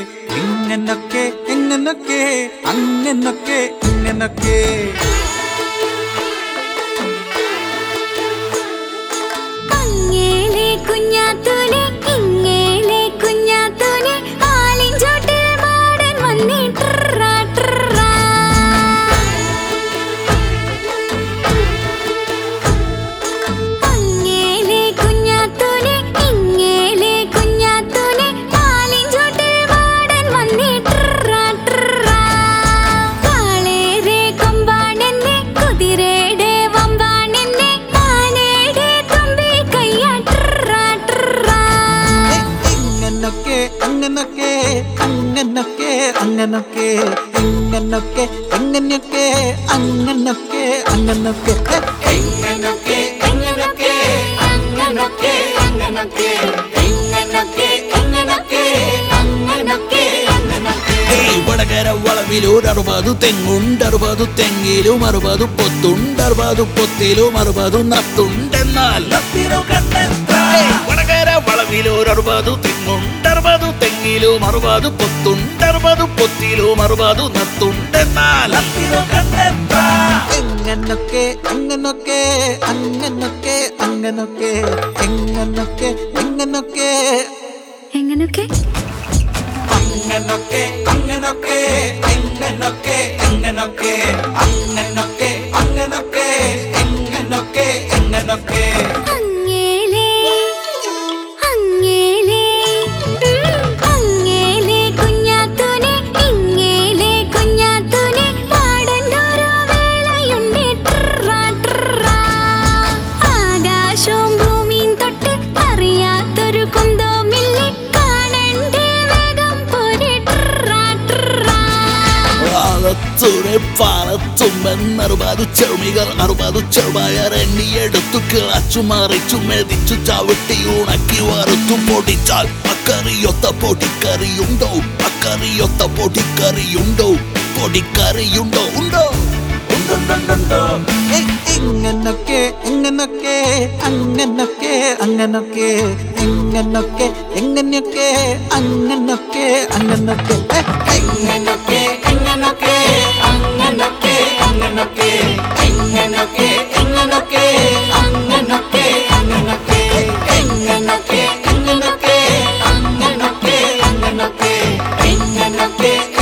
ഇങ്ങനൊക്കെ എങ്ങനൊക്കെ അങ്ങനൊക്കെ ഇങ്ങനൊക്കെ അങ്ങേലെ കുഞ്ഞാത്തൂനെ ഇങ്ങേലെ കുഞ്ഞാത്തൂനെ ആലിഞ്ചോട്ടിൽ മാടൻ വന്നേ ട്രാ ട്രാ അങ്ങേലെ കുഞ്ഞാത്തൂനെ ഇങ്ങേലെ കുഞ്ഞാത്തൂനെ ആലിഞ്ചോട്ടിൽ മാടൻ വന്നേ ട്രാ ട്രാ കാളേരെ കൊമ്പാണെന്നെ കുതിരയുടെ വമ്പാണെന്നെ ആനയുടെ തുമ്പി കയ്യാ ട്രാ ട്രാ ഇങ്ങനൊക്കെ അങ്ങനൊക്കെ അങ്ങനൊക്കെ അങ്ങനൊക്കെ ഇങ്ങനൊക്കെ എങ്ങനെയൊക്കെ അങ്ങനൊക്കെ അങ്ങനൊക്കെ എങ്ങനൊക്കെ എങ്ങനൊക്കെ അങ്ങനൊക്കെ അങ്ങനൊക്കെ എങ്ങനൊക്കെ എങ്ങനൊക്കെ അങ്ങനൊക്കെ അങ്ങനൊക്കെ ഏയ് വടകര വളവിലൊരറുപതു തെങ്ങുണ്ടറുപതു തെങ്ങിലും അറുപതു പൊത്തുണ്ടറുപതു പൊത്തിലും അറുപതു നത്തുണ്ടെന്നാൽ നത്തിനു കണ്ടെത്താം. ഏയ് വടകര വളവിലൊരറുപതു തെങ്ങുണ്ടറുപതു തെങ്ങിലും അറുപതു പൊത്തുണ്ടറുപതു പൊത്തിലും അറുപതു നത്തുണ്ടെന്നാൽ നത്തിനു കണ്ടെത്താം. എങ്ങനൊക്കെ അങ്ങനൊക്കെ അങ്ങനൊക്കെ അങ്ങനൊക്കെ എങ്ങനൊക്കെ എങ്ങനൊക്കെ എങ്ങനൊക്കെ അങ്ങനൊക്കെ അങ്ങനൊക്കെ എങ്ങനൊക്കെ എങ്ങനൊക്കെ അങ്ങനൊക്കെ അങ്ങനൊക്കെ എങ്ങനൊക്കെ എങ്ങനൊക്കെ അങ്ങേലേ അങ്ങേലേ അങ്ങേലേ കുഞ്ഞാത്തൂനെ ഇങ്ങേലേ കുഞ്ഞാത്തൂനെ പാടണ്ടോരോ വേളയുണ്ട് ട്രാ ട്രാ ആകാശവും ഭൂമിയും തൊട്ട് അറിയാത്തൊരു കുന്തോമില്ലേ കാണണ്ടേ വേഗം പോരെ ട്രാ ട്രാ പാലത്തൂരെ പാലത്തുമെന്നറുപതു ചെറുമികൾ അറുപതു ചെറുപയർ എണ്ണിയെടുത്തു കിളച്ചു മറിച്ചു മെതിച്ചു ചവിട്ടി ഉണക്കി വറുത്തു പൊടിച്ചാൽ അക്കറിയൊത്ത പൊടിക്കറിയുണ്ടോ അക്കറിയൊത്ത പൊടിക്കറിയുണ്ടോ പൊടിക്കറിയുണ്ടോ ഉണ്ടോ ഉണ്ടുണ്ടുണ്ടുണ്ടോ എങ്ങനൊക്കെ എങ്ങനൊക്കെ അങ്ങനൊക്കെ അങ്ങനൊക്കെ എങ്ങനൊക്കെ എങ്ങനെയൊക്കെ അങ്ങനൊക്കെ അങ്ങനൊക്കെ എങ്ങനൊക്കെ എങ്ങനൊക്കെ അങ്ങനൊക്കെ അങ്ങനൊക്കെ എങ്ങനൊക്കെ എങ്ങനൊക്കെ അങ്ങനൊക്കെ അങ്ങനൊക്കെ എങ്ങനൊക്കെ എങ്ങനൊക്കെ അങ്ങനൊക്കെ അങ്ങനൊക്കെ എങ്ങനൊക്കെ